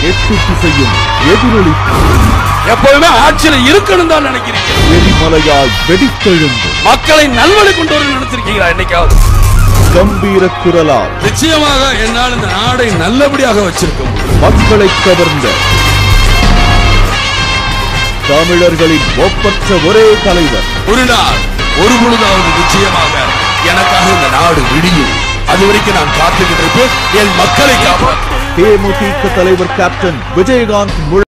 எட்டு திசையும் எதிரொலித்து எப்பவுமே ஆட்சியில இருக்கணும் தான் நினைக்கிறீங்க எரிமலையாய் வெடித்தெழுந்து மக்களை நல்வழி கொண்டு வர நினைச்சிருக்கீங்களா என்னைக்காவது கம்பீர குரலால் நிச்சயமாக என்னால் இந்த நாடை நல்லபடியாக வச்சிருக்க முடியும் மக்களை கவர்ந்த தமிழர்களின் ஒப்பற்ற ஒரே தலைவர் ஒரு நாள் ஒரு பொழுதாவது நிச்சயமாக எனக்காக இந்த நாடு விடியும் அது வரைக்கும் நான் காத்துக்கிட்டு இருப்பேன் என் மக்களை காப்பாற்ற தேமுதிக தலைவர் கேப்டன் விஜயகாந்த் முழு